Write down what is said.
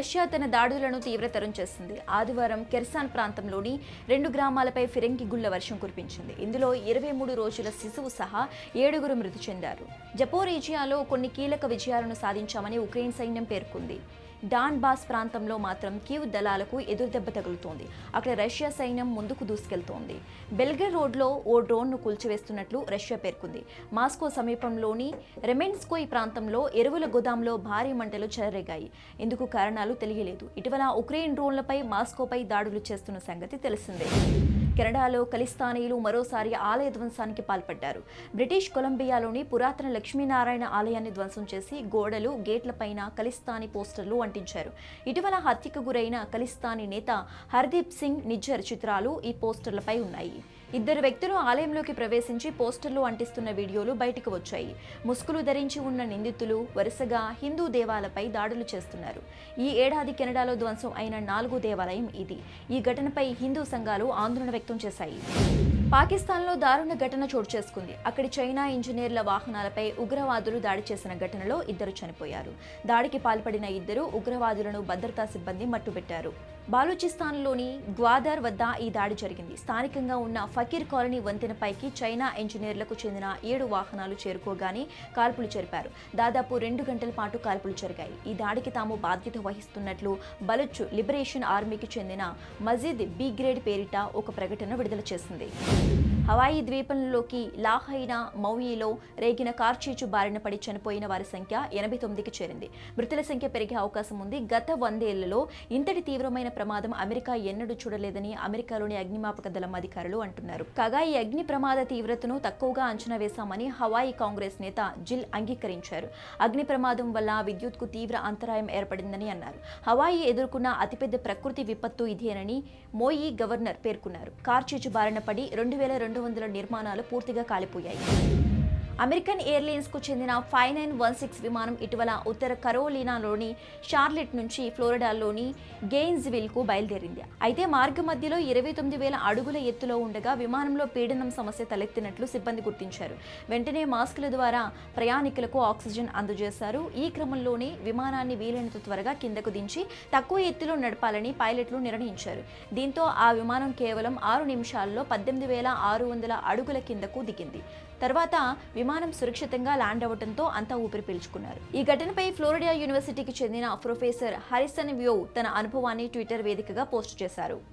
Russia తన దాడులను తీవ్రతరం చేసింది ఆదివారం కెర్సాన్ ప్రాంతంలోని రెండు గ్రామాలపై ఫిరంగి గుళ్ల వర్షం కురిపించింది ఇందులో ఇరవై మూడు రోజుల శిశువు సహా ఏడుగురు మృతి చెందారు జపోరీజియాలో కొన్ని కీలక విజయాలను సాధించామని ఉక్రెయిన్ సైన్యం పేర్కొంది డాన్ బాస్ ప్రాంతంలో మాత్రం కీవ్ దళాలకు ఎదురుదెబ్బ తగులుతోంది అక్కడ రష్యా సైన్యం ముందుకు దూసుకెళ్తోంది బెల్గే రోడ్లో ఓ డ్రోన్ను కూల్చివేస్తున్నట్లు రష్యా పేర్కొంది మాస్కో సమీపంలోని రెమెన్స్కోయ్ ప్రాంతంలో ఎరువుల గోదాంలో భారీ మంటలు చెలరేగాయి ఇందుకు కారణాలు తెలియలేదు ఇటీవల ఉక్రెయిన్ డ్రోన్లపై మాస్కోపై దాడులు చేస్తున్న సంగతి తెలిసిందే కెనడాలో ఖలిస్తానీయులు మరోసారి ఆలయ ధ్వంసానికి పాల్పడ్డారు బ్రిటిష్ కొలంబియాలోని పురాతన లక్ష్మీనారాయణ ఆలయాన్ని ధ్వంసం చేసి గోడలు గేట్లపైన ఖలిస్తానీ పోస్టర్లు అంటించారు ఇటీవల హత్యకు గురైన ఖలిస్తానీ నేత హర్దీప్ సింగ్ నిజ్జర్ చిత్రాలు ఈ పోస్టర్లపై ఉన్నాయి ఇద్దరు వ్యక్తులు ఆలయంలోకి ప్రవేశించి పోస్టర్లు అంటిస్తున్న వీడియోలు బయటకు వచ్చాయి ముసుగులు ధరించి ఉన్న నిందితులు వరుసగా హిందూ దేవాలపై దాడులు చేస్తున్నారు ఈ ఏడాది కెనడాలో ధ్వంసం అయిన నాలుగో దేవాలయం ఇది ఈ ఘటనపై హిందూ సంఘాలు ఆందోళన వ్యక్తం చేశాయి పాకిస్తాన్లో దారుణ ఘటన చోటు చేసుకుంది అక్కడి చైనా ఇంజనీర్ల వాహనాలపై ఉగ్రవాదులు దాడి చేసిన ఘటనలో ఇద్దరు చనిపోయారు దాడికి పాల్పడిన ఇద్దరు ఉగ్రవాదులను భద్రతా సిబ్బంది మట్టుబెట్టారు బాలూచిస్తాన్లోని గ్వాదర్ వద్ద ఈ దాడి జరిగింది స్థానికంగా ఉన్న ఫకీర్ కాలనీ వంతెనపైకి చైనా ఇంజనీర్లకు చెందిన ఏడు వాహనాలు చేరుకోగానే కాల్పులు జరిపారు దాదాపు రెండు గంటల పాటు కాల్పులు జరిగాయి ఈ దాడికి తాము బాధ్యత వహిస్తున్నట్లు బలుచ్ లిబరేషన్ ఆర్మీకి చెందిన మజీద్ బి గ్రేడ్ పేరిట ఒక ప్రకటన విడుదల చేసింది హవాయి ద్వీపంలోకి లాహైనా మౌయిలో రేగిన కార్చీచు బారిన పడి చనిపోయిన వారి సంఖ్య ఎనభై తొమ్మిదికి చేరింది మృతుల సంఖ్య పెరిగే అవకాశం ఉంది గత వందేళ్లలో ఇంతటి తీవ్రమైన ప్రమాదం అమెరికా ఎన్నడూ చూడలేదని అమెరికాలోని అగ్నిమాపక దళం అధికారులు అంటున్నారు కాగా ఈ అగ్ని ప్రమాద తీవ్రతను తక్కువగా అంచనా వేశామని హవాయి కాంగ్రెస్ నేత జిల్ అంగీకరించారు అగ్ని ప్రమాదం వల్ల విద్యుత్కు తీవ్ర అంతరాయం ఏర్పడిందని అన్నారు హవాయి ఎదుర్కొన్న అతిపెద్ద ప్రకృతి విపత్తు ఇదేనని మోయి గవర్నర్ పేర్కొన్నారు కార్చీచు బారిన పడి రెండు వేల రెండు వందల నిర్మాణాలు పూర్తిగా కాలిపోయాయి అమెరికన్ ఎయిర్లైన్స్ కు చెందిన ఫైవ్ నైన్ వన్ సిక్స్ విమానం ఇటీవల ఉత్తర కరోలినాలోని షార్లెట్ నుంచి ఫ్లోరిడాలోని గెయిన్స్విల్ కు బయలుదేరింది అయితే మార్గ మధ్యలో ఇరవై తొమ్మిది వేల అడుగుల ఎత్తులో ఉండగా విమానంలో పీడనం సమస్య తలెత్తినట్లు సిబ్బంది గుర్తించారు వెంటనే మాస్కుల ద్వారా ప్రయాణికులకు ఆక్సిజన్ అందజేశారు ఈ క్రమంలోనే విమానాన్ని వీలైనంత త్వరగా కిందకు దించి తక్కువ ఎత్తులో నడపాలని పైలట్లు నిర్ణయించారు దీంతో ఆ విమానం కేవలం ఆరు నిమిషాల్లో పద్దెనిమిది వేల ఆరు వందల అడుగుల కిందకు దిగింది తర్వాత విమానం సురక్షితంగా ల్యాండ్ అవ్వడంతో అంతా ఊపిరి పీల్చుకున్నారు ఈ ఘటనపై ఫ్లోరిడా యూనివర్సిటీకి చెందిన ప్రొఫెసర్ హరిసన్ వ్యూ తన అనుభవాన్ని ట్విట్టర్ వేదికగా పోస్ట్ చేశారు